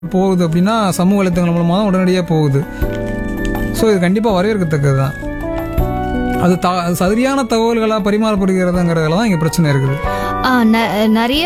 போகுது அப்படின்னா சமூக வலைத்தளங்கள் மூலமாக தான் உடனடியாக போகுது ஸோ இது கண்டிப்பாக வரவேற்கத்தக்கது தான் அது த சரியான தகவல்களாக பரிமாறப்படுகிறதுங்கிறதுல தான் இங்கே பிரச்சனை இருக்குது ஆ, ந- நிறைய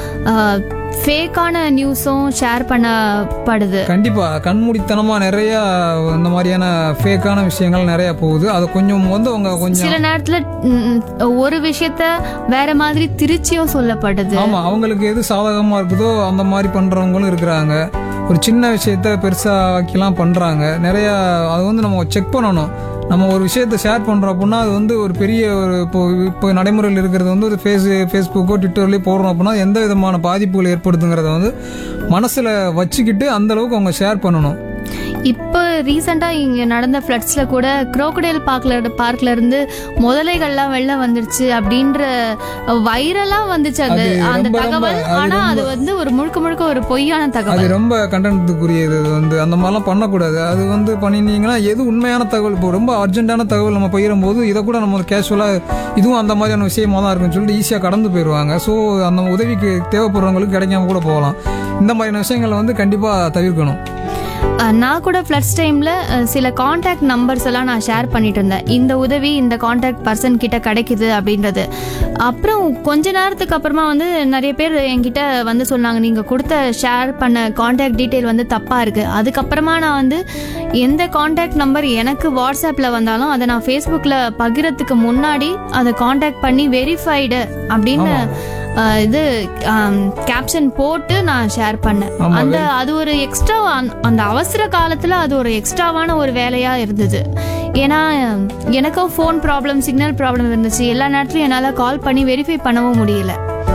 ஃபேக்கான நியூஸும் ஷேர் பண்ணப்படுது கண்டிப்பாக கண்மூடித்தனமாக நிறைய இந்த மாதிரியான ஃபேக்கான விஷயங்கள் நிறைய போகுது அதை கொஞ்சம் வந்து அவங்க கொஞ்சம் சில நேரத்துல ம், ஒரு விஷயத்த வேற மாதிரி திருச்சியும் சொல்லப்படுது ஆமா அவங்களுக்கு எது சாதகமா இருக்குதோ அந்த மாதிரி பண்றவங்களும் இருக்கிறாங்க ஒரு சின்ன விஷயத்த பெருசா ஆக்கிலாம் பண்றாங்க நிறைய அது வந்து நம்ம செக் பண்ணணும் நம்ம ஒரு விஷயத்த ஷேர் பண்றோம் அப்படின்னா அது வந்து ஒரு பெரிய ஒரு இப்போ இப்போ நடைமுறையில் இருக்கிறது வந்து ஒரு ஃபேஸ் ஃபேஸ்புக்கோ ட்விட்டர்லேயோ போடுறோம் அப்படின்னா எந்த விதமான பாதிப்புகள் ஏற்படுத்துங்கிறத வந்து மனசுல வச்சுக்கிட்டு அந்த அளவுக்கு அவங்க ஷேர் பண்ணணும் இப்போ ரீசெண்டா இங்க நடந்த ஃப்ளட்ஸ்ல கூட குரோக்கடைல் பார்க்ல பார்க்ல இருந்து முதலைகள்லாம் வெளில வந்துருச்சு அப்படின்ற வைரலா வந்துச்சு அந்த அது அந்த ரொம்ப ரொம்ப- தகவல் அது ஆனா ரொம்ப- அது வந்து ஒரு முழுக்க முழுக்க ஒரு பொய்யான அது தகவல் ரொம்ப கண்டனத்துக்குரியது அது வந்து அந்த மாதிரிலாம் பண்ணக்கூடாது அது வந்து பண்ணினீங்கன்னா எது உண்மையான தகவல் இப்போ ரொம்ப அர்ஜென்ட்டான தகவல் நம்ம பகிரும் போது இதை கூட நம்ம கேஷுவலாக இதுவும் அந்த மாதிரியான விஷயமா தான் இருக்குன்னு சொல்லிட்டு ஈஸியாக கடந்து போயிடுவாங்க ஸோ அந்த உதவிக்கு தேவைப்படுறவங்களுக்கு கிடைக்காம கூட போகலாம் இந்த மாதிரியான விஷயங்களை வந்து கண்டிப்பாக தவிர்க்கணும் அஹ், நான் கூட ஃப்ளட்ஸ் டைம்ல அஹ், சில காண்டாக்ட் நம்பர்ஸ் எல்லாம் நான் ஷேர் பண்ணிட்டு இருந்தேன் இந்த உதவி இந்த காண்டாக்ட் பர்சன் கிட்ட கிடைக்குது அப்படின்றது அப்புறம் கொஞ்ச நேரத்துக்கு அப்புறமா வந்து நிறைய பேர் என்கிட்ட வந்து சொன்னாங்க நீங்க கொடுத்த ஷேர் பண்ண காண்டாக்ட் டீட்டெயில் வந்து தப்பா இருக்கு அதுக்கப்புறமா நான் வந்து எந்த காண்டாக்ட் நம்பர் எனக்கு வாட்ஸ்அப்ல வந்தாலும் அதை நான் ஃபேஸ்புக்ல பகிரத்துக்கு முன்னாடி அதை காண்டாக்ட் பண்ணி வெரிஃபைடு அப்படின்னு அஹ், இது கேப்ஷன் போட்டு நான் ஷேர் பண்ணேன் ஆமா, அந்த அது ஒரு எக்ஸ்ட்ரா அந்த அவசர காலத்துல அது ஒரு எக்ஸ்ட்ராவான ஒரு வேலையா இருந்தது ஏன்னா எனக்கும் ஃபோன் ப்ராப்ளம் சிக்னல் ப்ராப்ளம் இருந்துச்சு எல்லா நேரத்துலயும் என்னால கால் பண்ணி வெரிஃபை பண்ணவும் முடியல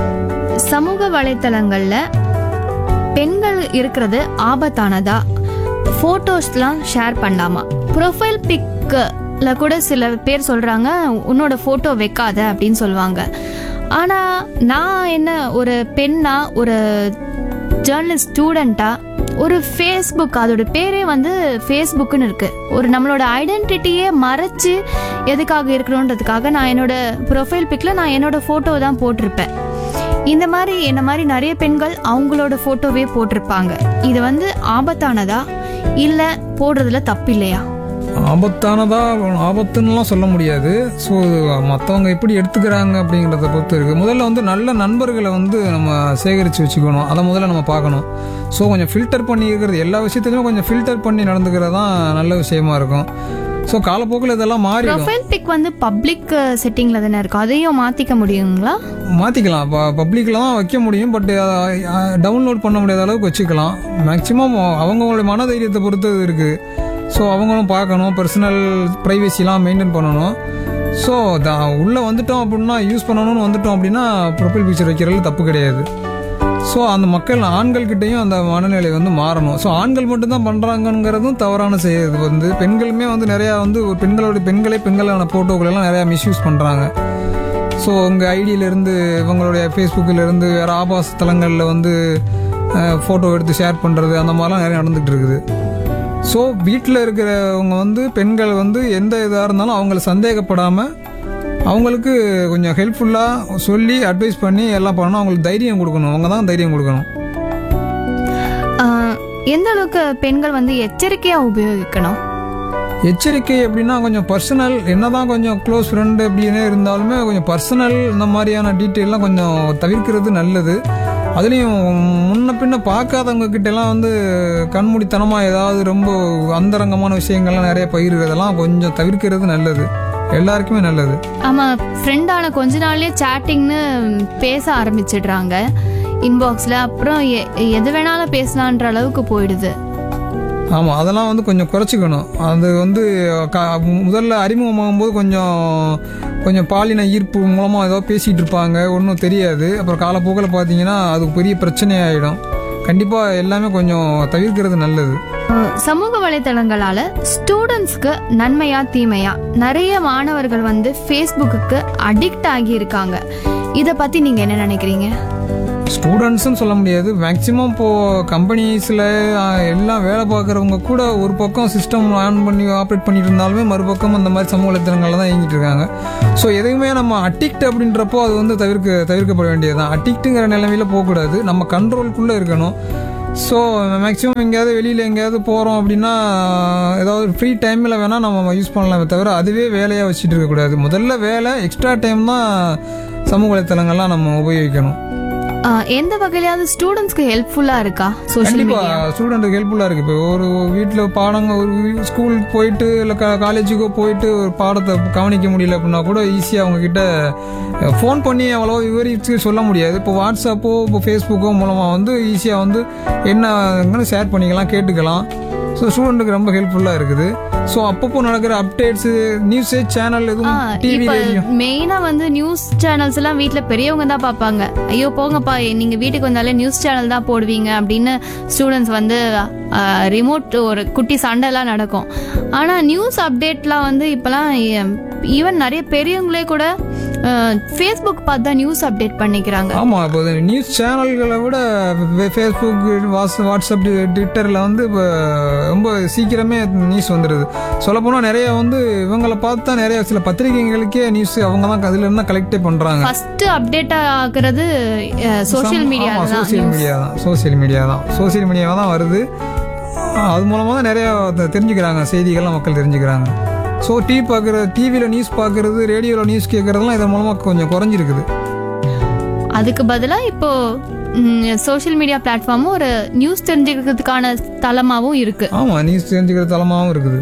சமூக வலைத்தளங்கள்ல பெண்கள் இருக்கிறது ஆபத்தானதா ஃபோட்டோஸ்லாம் ஷேர் பண்ணலாமா ப்ரொஃபைல் பிக்ல கூட சில பேர் சொல்றாங்க உன்னோட ஃபோட்டோ வைக்காத அப்படின்னு சொல்லுவாங்க ஆனா நான் என்ன ஒரு பெண்ணா ஒரு ஜேர்னலிஸ்ட் ஸ்டூடெண்ட்டா ஒரு ஃபேஸ்புக் அதோட பேரே வந்து ஃபேஸ்புக்குன்னு இருக்கு ஒரு நம்மளோட ஐடென்டிட்டியே மறைச்சு எதுக்காக இருக்கணுன்றதுக்காக நான் என்னோட ப்ரொஃபைல் பிக்ல நான் என்னோட ஃபோட்டோ தான் போட்டிருப்பேன் இந்த மாதிரி என்ன மாதிரி நிறைய பெண்கள் அவங்களோட ஃபோட்டோவே போட்டிருப்பாங்க இது வந்து ஆபத்தானதா இல்ல போடுறதுல தப்பு இல்லையா ஆபத்தானதா ஆபத்துன்னுலாம் சொல்ல முடியாது ஸோ மற்றவங்க எப்படி எடுத்துக்கிறாங்க அப்படிங்கிறத பொறுத்து இருக்குது முதல்ல வந்து நல்ல நண்பர்களை வந்து நம்ம சேகரித்து வச்சுக்கணும் அதை முதல்ல நம்ம பார்க்கணும் ஸோ கொஞ்சம் ஃபில்டர் பண்ணி இருக்கிறது எல்லா விஷயத்துலையுமே கொஞ்சம் ஃபில்டர் பண்ணி நடந்துக்கிறது தான் நல்ல விஷயமா இருக்கும் ஸோ காலப்போக்கில் இதெல்லாம் மாறிடும் ப்ரொஃபைல் பிக் வந்து பப்ளிக் செட்டிங்ல தானே இருக்கும் அதையும் மாத்திக்க முடியுங்களா மாற்றிக்கலாம் இப்போ பப்ளிக்கில் தான் வைக்க முடியும் பட் டவுன்லோட் பண்ண முடியாத அளவுக்கு வச்சுக்கலாம் மேக்ஸிமம் அவங்கவுங்களுடைய மனதைரியத்தை பொறுத்து இருக்குது ஸோ அவங்களும் பார்க்கணும் பர்சனல் ப்ரைவசிலாம் மெயின்டைன் பண்ணணும் ஸோ உள்ளே வந்துட்டோம் அப்படின்னா யூஸ் பண்ணணும்னு வந்துட்டோம் அப்படின்னா ப்ரொஃபைல் பிக்சர் வைக்கிறதுல தப்பு கிடையாது ஸோ அந்த மக்கள் ஆண்கள்கிட்டையும் அந்த மனநிலை வந்து மாறணும் ஸோ ஆண்கள் மட்டும்தான் பண்ணுறாங்கங்கிறதும் தவறான செய்யுது வந்து பெண்களுமே வந்து நிறையா வந்து ஒரு பெண்களோட பெண்களே பெண்களான ஃபோட்டோக்கள் எல்லாம் நிறையா மிஸ்யூஸ் பண்ணுறாங்க ஸோ உங்கள் ஐடியிலேருந்து இவங்களுடைய ஃபேஸ்புக்கிலேருந்து வேறு ஆபாச தளங்களில் வந்து ஃபோட்டோ எடுத்து ஷேர் பண்ணுறது அந்த மாதிரிலாம் நிறைய நடந்துகிட்டு இருக்குது ஸோ வீட்டில் இருக்கிறவங்க வந்து பெண்கள் வந்து எந்த இதாக இருந்தாலும் அவங்கள சந்தேகப்படாமல் அவங்களுக்கு கொஞ்சம் ஹெல்ப்ஃபுல்லாக சொல்லி அட்வைஸ் பண்ணி எல்லாம் பண்ணணும் அவங்களுக்கு தைரியம் கொடுக்கணும் அவங்க தான் தைரியம் கொடுக்கணும் ஆஹ், எந்த அளவுக்கு பெண்கள் வந்து எச்சரிக்கையா உபயோகிக்கணும் எச்சரிக்கை அப்படின்னா கொஞ்சம் பர்சனல் என்னதான் கொஞ்சம் க்ளோஸ் ஃப்ரெண்டு அப்படின்னு இருந்தாலுமே கொஞ்சம் பர்சனல் இந்த மாதிரியான டீட்டெயிலாம் கொஞ்சம் தவிர்க்கிறது நல்லது அதுலேயும் முன்ன பின்ன பார்க்காதவங்க கிட்ட எல்லாம் வந்து கண்மூடித்தனமாக ஏதாவது ரொம்ப அந்தரங்கமான விஷயங்கள்லாம் நிறைய பகிர்றதெல்லாம் கொஞ்சம் தவிர்க்கிறது நல்லது எல்லாருக்குமே நல்லது ஆமா ஃப்ரெண்டான கொஞ்ச நாள்லயே சேட்டிங்னு பேச ஆரம்பிச்சிடுறாங்க இன்பாக்ஸ்ல அப்புறம் எ- எது வேணாலும் பேசலான்ற அளவுக்கு போயிடுது ஆமாம் அதெல்லாம் வந்து கொஞ்சம் குறைச்சிக்கணும் அது வந்து க- முதல்ல அறிமுகமாகும் போது கொஞ்சம் கொஞ்சம் பாலின ஈர்ப்பு மூலமாக ஏதோ பேசிகிட்டு இருப்பாங்க ஒன்றும் தெரியாது அப்புறம் காலப்போக்கில் பார்த்தீங்கன்னா அது பெரிய பிரச்சனையாயிடும் கண்டிப்பாக எல்லாமே கொஞ்சம் தவிர்க்கிறது நல்லது அஹ், சமூக வலைத்தளங்களால ஸ்டூடெண்ட்ஸ்க்கு நன்மையா தீமையா நிறைய மாணவர்கள் வந்து ஃபேஸ்புக்கு அடிக்ட் ஆகி இருக்காங்க இத பத்தி நீங்க என்ன நினைக்கிறீங்க ஸ்டூடெண்ட்ஸ்னு சொல்ல முடியாது மேக்ஸிமம் இப்போது கம்பெனிஸில் எல்லாம் வேலை பார்க்குறவங்க கூட ஒரு பக்கம் சிஸ்டம் ஆன் பண்ணி ஆப்ரேட் பண்ணிட்டு இருந்தாலுமே மறுபக்கம் அந்த மாதிரி சமூக வலைத்தளங்களில் தான் இயங்கிட்டு இருக்காங்க ஸோ எதுவுமே நம்ம அட்டிக்ட் அப்படின்றப்போ அது வந்து தவிர்க்க தவிர்க்கப்பட வேண்டியது தான் அட்டிக்ட்டுங்கிற நிலைமையில போகக்கூடாது நம்ம கண்ட்ரோல்குள்ளே இருக்கணும் ஸோ மேக்ஸிமம் எங்கேயாவது வெளியில் எங்கேயாவது போகிறோம் அப்படின்னா ஏதாவது ஃப்ரீ டைமில் வேணால் நம்ம யூஸ் பண்ணலாமே தவிர அதுவே வேலையாக வச்சுட்டு இருக்கக்கூடாது முதல்ல வேலை எக்ஸ்ட்ரா டைம் தான் சமூக வலைத்தளங்கள்லாம் நம்ம உபயோகிக்கணும் ஆஹ் எந்த வகையிலாவது ஸ்டூடெண்ட்ஸ்க்கு ஹெல்ப்ஃபுல்லா இருக்கா சோஷியல் கண்டிப்பா மீடியா ஸ்டூடெண்ட்டுக்கு ஹெல்ப்ஃபுல்லாக இருக்குது இப்போ ஒரு வீட்டில் பாடங்க ஒரு ஸ்கூல் போயிட்டு இல்லை காலேஜுக்கோ போயிட்டு ஒரு பாடத்தை கவனிக்க முடியல அப்படின்னா கூட ஈஸியாக அவங்க கிட்ட ஃபோன் பண்ணி அவ்வளோ விவரித்து சொல்ல முடியாது இப்போ வாட்ஸ்அப்போ இப்போ ஃபேஸ்புக்கோ மூலமாக வந்து ஈஸியாக வந்து என்ன ஷேர் பண்ணிக்கலாம் கேட்டுக்கலாம் ஸோ ஸ்டூடெண்ட்டுக்கு ரொம்ப ஹெல்ப்ஃபுல்லாக இருக்குது ஸோ அப்பப்போ நடக்கிற அப்டேட்ஸு நியூஸே சேனல் எதுவும் டிவி இப்ப ரேடியோ மெயினா வந்து நியூஸ் சேனல்ஸ் எல்லாம் வீட்ல பெரியவங்க தான் பார்ப்பாங்க ஐயோ போங்கப்பா நீங்க வீட்டுக்கு வந்தாலே நியூஸ் சேனல் தான் போடுவீங்க அப்படின்னு ஸ்டூடெண்ட்ஸ் வந்து ரிமோட் ஒரு குட்டி சண்டை எல்லாம் நடக்கும் ஆனா நியூஸ் அப்டேட்லாம் வந்து இப்பெல்லாம் ஈவன் நிறைய பெரியவங்களே கூட ஃபேஸ்புக் பார்த்து தான் நியூஸ் அப்டேட் பண்ணிக்கிறாங்க ஆமாம் இப்போ நியூஸ் சேனல்களை விட ஃபேஸ்புக் வாட்ஸ் வாட்ஸ்அப் ட்விட்டரில் வந்து இப்போ ரொம்ப சீக்கிரமே நியூஸ் வந்துடுது சொல்லப்போனால் நிறைய வந்து இவங்களை பார்த்து தான் நிறைய சில பத்திரிகைகளுக்கே நியூஸ் அவங்க தான் அதில் இருந்தால் கலெக்டே பண்ணுறாங்க ஃபர்ஸ்ட் அப்டேட் ஆகுறது சோஷியல் மீடியா தான் சோசியல் மீடியா தான் சோசியல் மீடியா தான் சோசியல் மீடியாவாக தான் வருது அது மூலமாக தான் நிறைய தெ- தெரிஞ்சுக்கிறாங்க செய்திகள்லாம் மக்கள் தெரிஞ்சுக்கிறாங்க ஸோ டிவி பார்க்குறது டிவியில் நியூஸ் பார்க்குறது ரேடியோவில் நியூஸ் கேட்குறதுலாம் இதன் மூலமாக கொஞ்சம் குறைஞ்சிருக்குது அதுக்கு பதிலா இப்போ சோஷியல் மீடியா பிளாட்ஃபார்மும் ஒரு நியூஸ் தெரிஞ்சுக்கிறதுக்கான தளமாவும் இருக்கு ஆமாம் நியூஸ் தெரிஞ்சுக்கிற தளமாகவும் இருக்குது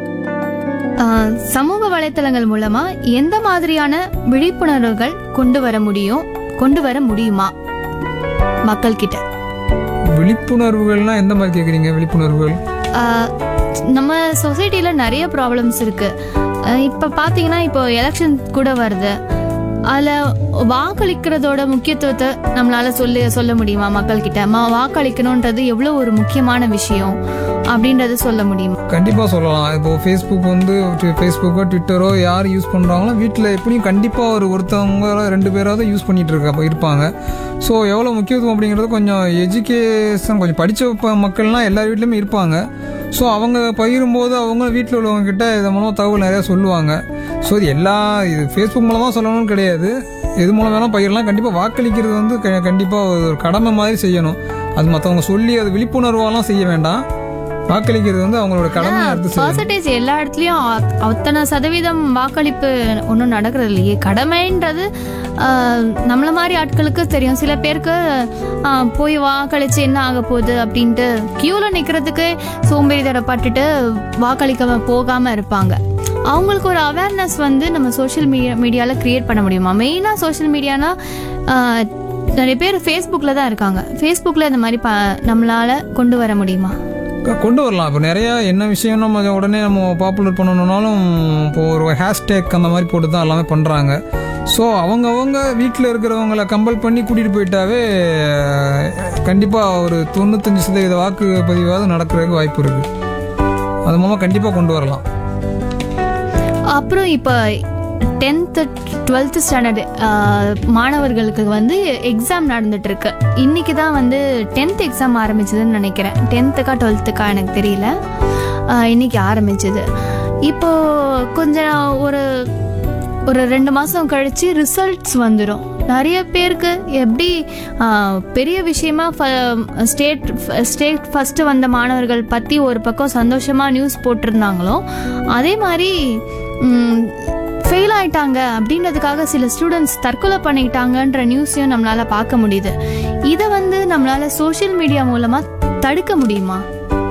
ஆஹ், சமூக வலைத்தளங்கள் மூலமா எந்த மாதிரியான விழிப்புணர்வுகள் கொண்டு வர முடியும் கொண்டு வர முடியுமா மக்கள் கிட்ட விழிப்புணர்வுகள்னா எந்த மாதிரி கேட்குறீங்க விழிப்புணர்வுகள் ஆஹ், நம்ம சொசைட்டில நிறைய ப்ராப்ளம்ஸ் இருக்கு ஆஹ், இப்ப பாத்தீங்கன்னா இப்போ எலெக்ஷன் கூட வருது அதுல வாக்களிக்கிறதோட முக்கியத்துவத்தை நம்மளால சொல்லி சொல்ல முடியுமா மக்கள் கிட்ட ம- வாக்களிக்கணும்ன்றது எவ்வளவு ஒரு முக்கியமான விஷயம் அப்படின்றது சொல்ல முடியுமா கண்டிப்பாக சொல்லலாம் இப்போ ஃபேஸ்புக் வந்து ஃபேஸ்புக்கோ ட்விட்டரோ யார் யூஸ் பண்ணுறாங்களோ வீட்டில் எப்படியும் கண்டிப்பாக ஒரு ஒருத்தவங்க ரெண்டு பேராவது யூஸ் பண்ணிட்டு இருக்க இருப்பாங்க ஸோ எவ்வளோ முக்கியத்துவம் அப்படிங்கிறது கொஞ்சம் எஜுகேஷன் கொஞ்சம் படித்த மக்கள்லாம் எல்லா வீட்லேயுமே இருப்பாங்க ஸோ அவங்க பகிரும்போது அவங்க வீட்டில் உள்ளவங்க கிட்ட இதன் மூலம் தகவல் நிறையா சொல்லுவாங்க ஸோ இது எல்லா இது ஃபேஸ்புக் மூலமாக சொல்லணும்னு கிடையாது எது மூலம் வேணால் பகிரலாம் கண்டிப்பாக வாக்களிக்கிறது வந்து க- கண்டிப்பாக ஒரு கடமை மாதிரி செய்யணும் அது மற்றவங்க சொல்லி அது விழிப்புணர்வாலாம் செய்ய வேண்டாம் வாக்களிக்கிறது வந்து அவங்களோட கடமையை எடுத்து செய்யணும் பர்சன்டேஜ் எல்லா இடத்துலயும் அ- அத்தனை சதவீதம் வாக்களிப்பு ஒன்றும் நடக்கிறது இல்லையே கடமைன்றது ஆஹ், நம்மள மாதிரி ஆட்களுக்கு தெரியும் சில பேருக்கு ஆஹ், போய் வாக்களிச்சு என்ன ஆக போகுது அப்படின்ட்டு கியூல நிக்கிறதுக்கு சோம்பேறித்தனப்பட்டுட்டு வாக்களிக்க போகாம இருப்பாங்க அவங்களுக்கு ஒரு அவேர்னஸ் வந்து நம்ம சோஷியல் மீடியா மீடியால கிரியேட் பண்ண முடியுமா மெயினா சோஷியல் மீடியானா நிறைய பேர் ஃபேஸ்புக்கில் தான் இருக்காங்க ஃபேஸ்புக்கில் இந்த மாதிரி ப நம்மளால கொண்டு வர முடியுமா க- கொண்டு வரலாம் இப்போ நிறையா என்ன விஷயம் நம்ம அதை உடனே நம்ம பாப்புலர் பண்ணணும்னாலும் இப்போ ஒரு ஹேஷ்டேக் அந்த மாதிரி போட்டு தான் எல்லாமே பண்ணுறாங்க ஸோ அவங்கவங்க வீட்டில் இருக்கிறவங்கள கம்பல் பண்ணி கூட்டிகிட்டு போயிட்டாவே கண்டிப்பாக ஒரு தொண்ணூத்தஞ்சு சதவீத வாக்கு பதிவாவது நடக்கிறதுக்கு வாய்ப்பு இருக்குது அது மூலமாக கண்டிப்பாக கொண்டு வரலாம் அப்புறம் இப்போ டென்த்து டுவெல்த்து ஸ்டாண்டர்ட் மாணவர்களுக்கு வந்து எக்ஸாம் நடந்துட்டு இருக்கு இன்னைக்கு தான் வந்து டென்த் எக்ஸாம் ஆரம்பிச்சதுன்னு நினைக்கிறேன் டென்த்துக்கா டுவெல்த்துக்கா எனக்கு தெரியல ஆஹ் இன்னைக்கு ஆரம்பிச்சது இப்போ கொஞ்சம் ஒரு ஒரு ரெண்டு மாதம் கழிச்சு ரிசல்ட்ஸ் வந்துடும் நிறைய பேருக்கு எப்படி ஆஹ், பெரிய விஷயமா ஸ்டேட் ஸ்டேட் ஃபஸ்ட்டு வந்த மாணவர்கள் பற்றி ஒரு பக்கம் சந்தோஷமாக நியூஸ் போட்டிருந்தாங்களோ அதே மாதிரி ஃபெயில் ஆயிட்டாங்க அப்படின்றதுக்காக சில ஸ்டூடெண்ட்ஸ் தற்கொலை பண்ணிக்கிட்டாங்கன்ற நியூஸையும் நம்மளால பார்க்க முடியுது இதை வந்து நம்மளால சோஷியல் மீடியா மூலமா தடுக்க முடியுமா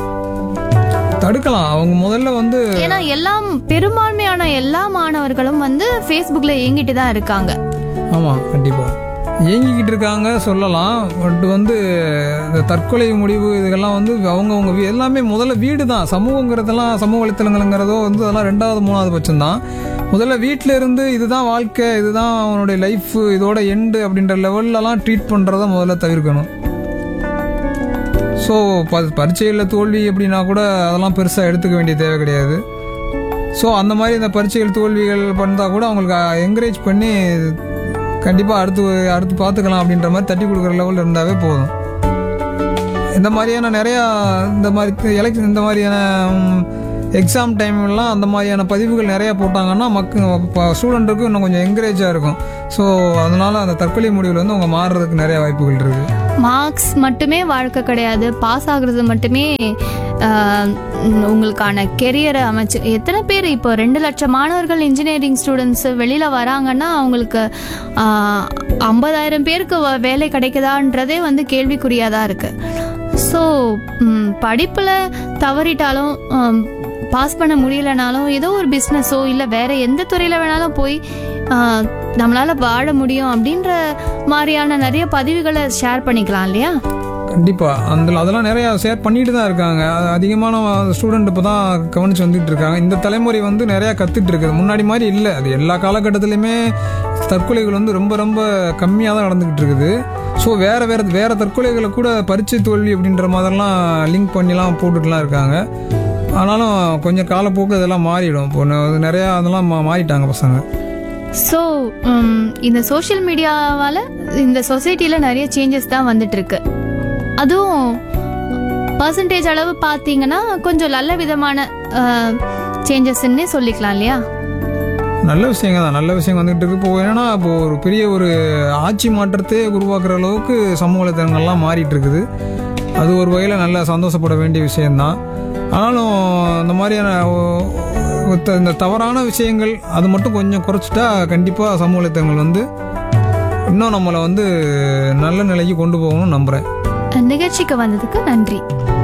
தடுக்கலாம் அவங்க முதல்ல வந்து ஏன்னா எல்லாம் பெரும்பான்மையான எல்லா மாணவர்களும் வந்து ஃபேஸ்புக்ல இயங்கிட்டு தான் இருக்காங்க ஆமாம் கண்டிப்பாக இயங்கிக்கிட்டு இருக்காங்க சொல்லலாம் பட் வந்து இந்த தற்கொலை முடிவு இதுக்கெல்லாம் வந்து அவங்கவுங்க வீ எல்லாமே முதல்ல வீடு தான் சமூகங்கிறதெல்லாம் சமூக வலைத்தளங்கள்ங்கிறதோ வந்து அதெல்லாம் ரெண்டாவது மூணாவது பட்சம்தான் முதல்ல வீட்டில் இருந்து இதுதான் வாழ்க்கை இதுதான் அவனுடைய லைஃப் இதோட எண்டு அப்படின்ற லெவல்லலாம் ட்ரீட் பண்ணுறத முதல்ல தவிர்க்கணும் ஸோ ப பரீட்சைகளில் தோல்வி அப்படின்னா கூட அதெல்லாம் பெருசாக எடுத்துக்க வேண்டிய தேவை கிடையாது ஸோ அந்த மாதிரி இந்த பரீட்சைகள் தோல்விகள் பண்ணால் கூட அவங்களுக்கு என்கரேஜ் பண்ணி கண்டிப்பாக அடுத்து அடுத்து பார்த்துக்கலாம் அப்படின்ற மாதிரி தட்டி கொடுக்குற லெவலில் இருந்தாவே போதும் இந்த மாதிரியான நிறையா இந்த மாதிரி எலெக்ஷன் இந்த மாதிரியான எக்ஸாம் டைம்லாம் அந்த மாதிரியான பதிவுகள் நிறைய போட்டாங்கன்னா மக்க ஸ்டூடெண்ட்டுக்கு இன்னும் கொஞ்சம் என்கரேஜாக இருக்கும் ஸோ அதனால அந்த தற்கொலை முடிவில் வந்து அவங்க மாறுறதுக்கு நிறைய வாய்ப்புகள் இருக்குது மார்க்ஸ் மட்டுமே வாழ்க்கை கிடையாது பாஸ் ஆகுறது மட்டுமே ஆஹ், உம், உங்களுக்கான கெரியரை அமைச்சு எத்தனை பேர் இப்போ ரெண்டு லட்சம் மாணவர்கள் இன்ஜினியரிங் ஸ்டூடெண்ட்ஸ் வெளியில் வராங்கன்னா அவங்களுக்கு ஆஹ், ஐம்பதாயிரம் பேருக்கு வ- வேலை கிடைக்குதான்றதே வந்து கேள்விக்குறியாக தான் இருக்குது ஸோ படிப்பில் தவறிட்டாலும் பாஸ் பண்ண முடியலனாலும் ஏதோ ஒரு பிஸ்னஸோ இல்லை வேற எந்த துறையில் வேணாலும் போய் ஆஹ், நம்மளால வாழ முடியும் அப்படின்ற மாதிரியான நிறைய பதிவுகளை ஷேர் பண்ணிக்கலாம் இல்லையா கண்டிப்பாக அந்த அதெல்லாம் நிறையா ஷேர் பண்ணிட்டு தான் இருக்காங்க அது அதிகமான ஸ்டூடெண்ட் இப்போ தான் கவனிச்சு வந்துட்டு இருக்காங்க இந்த தலைமுறை வந்து நிறையா கற்றுட்டு இருக்குது முன்னாடி மாதிரி இல்லை அது எல்லா காலகட்டத்திலையுமே தற்கொலைகள் வந்து ரொம்ப ரொம்ப கம்மியாக தான் நடந்துக்கிட்டு இருக்குது ஸோ வேறு வேறு வேறு தற்கொலைகளை கூட பரீட்சை தோல்வி அப்படின்ற மாதிரிலாம் லிங்க் பண்ணிலாம் போட்டுட்டுலாம் இருக்காங்க ஆனாலும் கொஞ்சம் காலப்போக்கு இதெல்லாம் மாறிடும் இப்போ ந- நிறையா அதெல்லாம் மா- மாறிட்டாங்க பசங்க ஸோ இந்த சோஷியல் மீடியாவால் இந்த சொசைட்டியில் நிறைய சேஞ்சஸ் தான் வந்துட்டு இருக்கு அதுவும் பர்சன்டேஜ் அளவு பார்த்தீங்கன்னா கொஞ்சம் நல்ல விதமான சேஞ்சஸ்ன்னே சொல்லிக்கலாம் இல்லையா நல்ல விஷயங்க தான் நல்ல விஷயம் வந்துகிட்டு இருக்கு இப்போ என்னன்னா இப்போ ஒரு பெரிய ஒரு ஆட்சி மாற்றத்தை உருவாக்குற அளவுக்கு சமூக வலைத்தளங்கள்லாம் மாறிட்டு இருக்குது அது ஒரு வகையில் நல்ல சந்தோஷப்பட வேண்டிய விஷயம்தான் ஆனாலும் இந்த மாதிரியான ஒ- ஒத்த- இந்த தவறான விஷயங்கள் அது மட்டும் கொஞ்சம் குறைச்சிட்டா கண்டிப்பாக சமூக வலைத்தளங்கள் வந்து இன்னும் நம்மளை வந்து நல்ல நிலைக்கு கொண்டு போகணும்னு நம்புகிறேன் நிகழ்ச்சிக்கு வந்ததுக்கு நன்றி